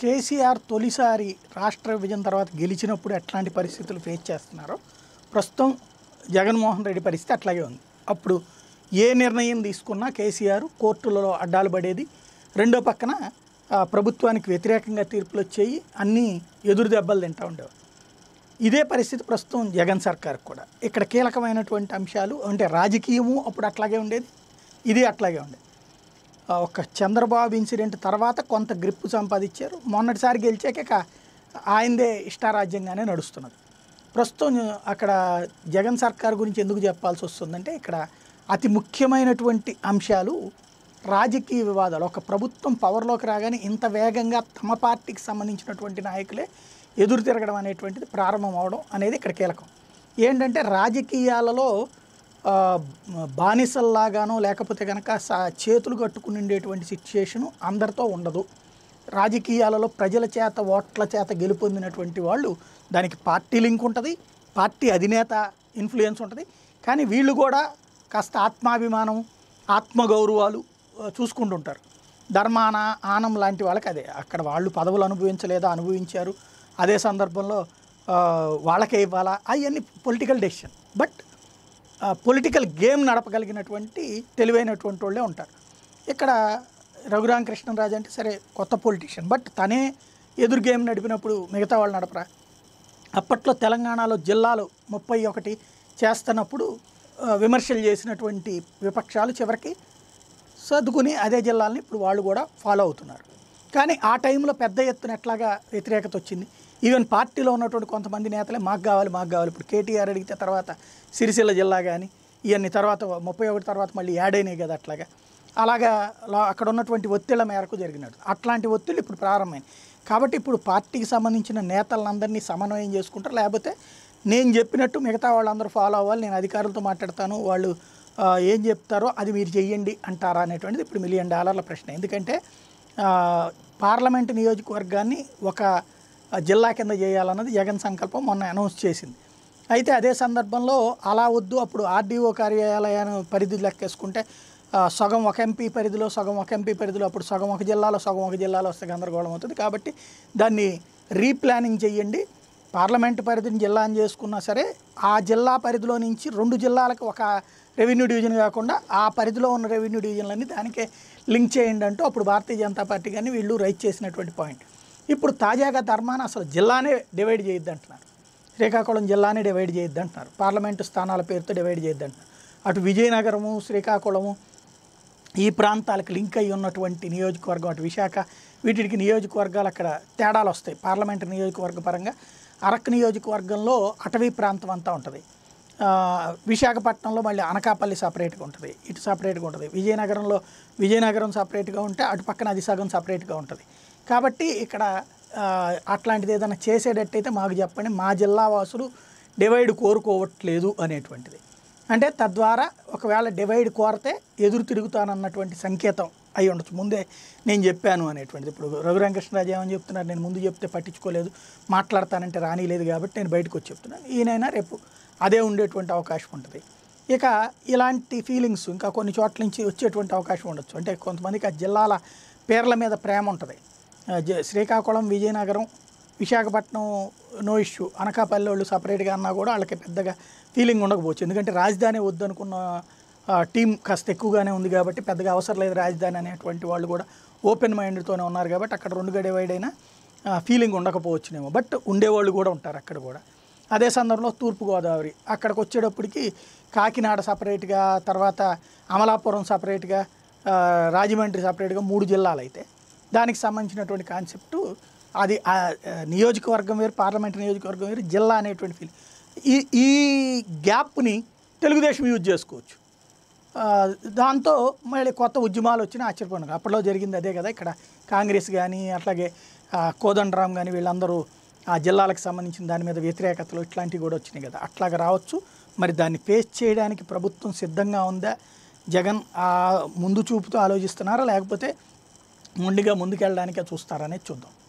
కేసీఆర్ తొలిసారి రాష్ట్ర విభజన తర్వాత గెలిచినప్పుడు ఎట్లాంటి పరిస్థితులు ఫేస్ చేస్తున్నారో ప్రస్తుతం జగన్మోహన్ రెడ్డి పరిస్థితి అట్లాగే ఉంది అప్పుడు ఏ నిర్ణయం తీసుకున్నా కేసీఆర్ కోర్టులలో అడ్డాలు పడేది రెండో పక్కన ఆ, ప్రభుత్వానికి వ్యతిరేకంగా తీర్పులు వచ్చేవి అన్నీ ఎదురు దెబ్బలు తింటూ ఉండేవారు ఇదే పరిస్థితి ప్రస్తుతం జగన్ సర్కార్ కూడా ఇక్కడ కీలకమైనటువంటి అంశాలు అంటే రాజకీయము అప్పుడు అట్లాగే ఉండేది ఇది అట్లాగే ఉండేది ఆ, ఒక చంద్రబాబు ఇన్సిడెంట్ తర్వాత కొంత గ్రిప్ సంపాదించారు మొన్నటిసారి గెలిచాక ఇక ఆయనదే ఇష్టారాజ్యంగానే నడుస్తున్నది ప్రస్తుతం అక్కడ జగన్ సర్కార్ గురించి ఎందుకు చెప్పాల్సి వస్తుందంటే ఇక్కడ అతి ముఖ్యమైనటువంటి అంశాలు రాజకీయ వివాదాలు ఒక ప్రభుత్వం పవర్లోకి రాగానే ఇంత వేగంగా తమ పార్టీకి సంబంధించినటువంటి నాయకులే ఎదురు తిరగడం అనేటువంటిది ప్రారంభం అవడం అనేది ఇక్కడ కీలకం ఏంటంటే రాజకీయాలలో ఆ, బానిసల్లాగానో లేకపోతే కనుక సా- చేతులు కట్టుకుని ఉండేటువంటి సిచ్యుయేషను అందరితో ఉండదు రాజకీయాలలో ప్రజల చేత ఓట్ల చేత గెలుపొందినటువంటి వాళ్ళు దానికి పార్టీ లింక్ ఉంటుంది పార్టీ అధినేత ఇన్ఫ్లుయెన్స్ ఉంటుంది కానీ వీళ్ళు కూడా కాస్త ఆత్మాభిమానం ఆత్మగౌరవాలు ఆ, చూసుకుంటుంటారు ధర్మాన ఆనం లాంటి వాళ్ళకి అదే అక్కడ వాళ్ళు పదవులు అనుభవించలేదా అనుభవించారు అదే సందర్భంలో ఆ, వాళ్ళకే ఇవ్వాలా అవన్నీ political decision but political game నడపగలిగినటువంటి తెలివైనటువంటి వాళ్ళే ఉంటారు ఇక్కడ రఘురామ కృష్ణరాజు అంటే సరే కొత్త పొలిటీషియన్ బట్ తనే ఎదురు గేమ్ నడిపినప్పుడు మిగతా వాళ్ళు నడపరా అప్పట్లో తెలంగాణలో జిల్లాలు ముప్పై ఒకటి చేస్తున్నప్పుడు ఆ, విమర్శలు చేసినటువంటి విపక్షాలు చివరికి సర్దుకుని అదే జిల్లాలని ఇప్పుడు వాళ్ళు కూడా ఫాలో అవుతున్నారు కానీ ఆ టైంలో పెద్ద ఎత్తున ఎట్లాగా వ్యతిరేకత వచ్చింది ఈవెన్ పార్టీలో ఉన్నటువంటి కొంతమంది నేతలే మాకు కావాలి మాకు కావాలి ఇప్పుడు కేటీఆర్ అడిగితే తర్వాత సిరిసిల్ల జిల్లా కానీ ఇవన్నీ తర్వాత ముప్పై ఒకటి తర్వాత మళ్ళీ యాడ్ అయినాయి కదా అట్లాగా అలాగా లా- అక్కడ ఉన్నటువంటి ఒత్తిళ్ల మేరకు జరిగినట్టు అట్లాంటి ఒత్తిళ్ళు ఇప్పుడు ప్రారంభమైంది కాబట్టి ఇప్పుడు పార్టీకి సంబంధించిన నేతలందరినీ సమన్వయం చేసుకుంటారు లేకపోతే నేను చెప్పినట్టు మిగతా వాళ్ళందరూ ఫాలో అవ్వాలి నేను అధికారులతో మాట్లాడతాను వాళ్ళు ఆ, ఏం చెప్తారో అది మీరు చెయ్యండి అంటారా అనేటువంటిది ఇప్పుడు మిలియన్ డాలర్ల ప్రశ్న ఎందుకంటే ఆ, పార్లమెంట్ నియోజకవర్గాన్ని ఒక ఆ, జిల్లా కింద చేయాలన్నది జగన్ సంకల్పం మొన్న అనౌన్స్ చేసింది అయితే అదే సందర్భంలో అలా వద్దు అప్పుడు ఆర్డీఓ కార్యాలయాన్ని పరిధి లెక్కేసుకుంటే ఆ, సగం ఒక ఎంపీ పరిధిలో సగం ఒక ఎంపీ పరిధిలో అప్పుడు సగం ఒక జిల్లాలో సగం ఒక జిల్లాలో వస్తే గందరగోళం అవుతుంది కాబట్టి దాన్ని రీప్లానింగ్ చేయండి పార్లమెంట్ పరిధిని జిల్లా అని చేసుకున్నా సరే ఆ జిల్లా పరిధిలో నుంచి రెండు జిల్లాలకు ఒక రెవెన్యూ డివిజన్ కాకుండా ఆ పరిధిలో ఉన్న రెవెన్యూ డివిజన్లన్నీ దానికే లింక్ చేయండి అంటూ అప్పుడు భారతీయ జనతా పార్టీ కానీ వీళ్ళు రైట్ చేసినటువంటి పాయింట్ ఇప్పుడు తాజాగా ధర్మాన అసలు జిల్లానే డివైడ్ చేయొద్దు అంటున్నారు శ్రీకాకుళం జిల్లానే డివైడ్ చేయొద్దు అంటున్నారు పార్లమెంటు స్థానాల పేరుతో డివైడ్ చేయొద్దు అంటున్నారు అటు విజయనగరము శ్రీకాకుళము ఈ ప్రాంతాలకు లింక్ అయి ఉన్నటువంటి నియోజకవర్గం అటు విశాఖ వీటికి నియోజకవర్గాలు అక్కడ తేడాలు వస్తాయి పార్లమెంట్ నియోజకవర్గ పరంగా అరకు నియోజకవర్గంలో అటవీ ప్రాంతం అంతా ఉంటుంది ఆ, విశాఖపట్నంలో మళ్ళీ అనకాపల్లి సపరేట్గా ఉంటుంది ఇటు సపరేట్గా ఉంటుంది విజయనగరంలో విజయనగరం సపరేట్గా ఉంటే అటు పక్కన అది సగం సపరేట్గా ఉంటుంది కాబట్టి ఇక్కడ ఆ, అట్లాంటిది ఏదైనా చేసేటట్టయితే మాకు చెప్పండి మా జిల్లా వాసులు డివైడ్ కోరుకోవట్లేదు అనేటువంటిది అంటే తద్వారా ఒకవేళ డివైడ్ కోరితే ఎదురు తిరుగుతానన్నటువంటి సంకేతం అయి ఉండొచ్చు ముందే నేను చెప్పాను అనేటువంటిది ఇప్పుడు రఘురామకృష్ణరాజు ఏమని చెప్తున్నారు నేను ముందు చెప్తే పట్టించుకోలేదు మాట్లాడతానంటే రానిలేదు కాబట్టి నేను బయటకు వచ్చి చెప్తున్నాను ఈయనైనా రేపు అదే ఉండేటువంటి అవకాశం ఉంటుంది ఇక ఇలాంటి ఫీలింగ్స్ ఇంకా కొన్ని చోట్ల నుంచి వచ్చేటువంటి అవకాశం ఉండొచ్చు అంటే కొంతమందికి ఆ జిల్లాల పేర్ల మీద ప్రేమ ఉంటుంది ఆ, జ- శ్రీకాకుళం విజయనగరం విశాఖపట్నం నో ఇష్యూ అనకాపల్లి వాళ్ళు సపరేట్గా అన్నా కూడా వాళ్ళకి పెద్దగా ఫీలింగ్ ఉండకపోవచ్చు ఎందుకంటే రాజధాని వద్దనుకున్న ఆ, టీం కాస్త ఎక్కువగానే ఉంది కాబట్టి పెద్దగా అవసరం లేదు రాజధాని అనేటువంటి వాళ్ళు కూడా ఓపెన్ మైండ్తోనే ఉన్నారు కాబట్టి అక్కడ రెండుగా డివైడ్ అయినా ఫీలింగ్ ఉండకపోవచ్చునేమో బట్ ఉండేవాళ్ళు కూడా ఉంటారు అక్కడ కూడా అదే సందర్భంలో తూర్పుగోదావరి అక్కడికి వచ్చేటప్పటికి కాకినాడ సపరేట్గా తర్వాత అమలాపురం సపరేట్గా ఆ, రాజమండ్రి సపరేట్గా మూడు జిల్లాలు అయితే దానికి సంబంధించినటువంటి కాన్సెప్టు అది ఆ, ఆ, నియోజకవర్గం వేరు పార్లమెంట్ నియోజకవర్గం వేరు జిల్లా అనేటువంటి ఫీల్ ఈ ఈ గ్యాప్ని తెలుగుదేశం యూజ్ చేసుకోవచ్చు ఆ, దాంతో మళ్ళీ కొత్త ఉద్యమాలు వచ్చినా ఆశ్చర్యపోయినారు అప్పట్లో జరిగింది అదే కదా ఇక్కడ కాంగ్రెస్ కానీ అట్లాగే ఆ, కోదండరాం కానీ వీళ్ళందరూ ఆ జిల్లాలకు సంబంధించిన దాని మీద వ్యతిరేకతలు ఇట్లాంటివి కూడా వచ్చినాయి కదా అట్లాగా రావచ్చు మరి దాన్ని ఫేస్ చేయడానికి ప్రభుత్వం సిద్ధంగా ఉందా జగన్ ఆ ముందు చూపుతూ ఆలోచిస్తున్నారా లేకపోతే మొండిగా ముందుకెళ్ళడానికే చూస్తారనేది చూద్దాం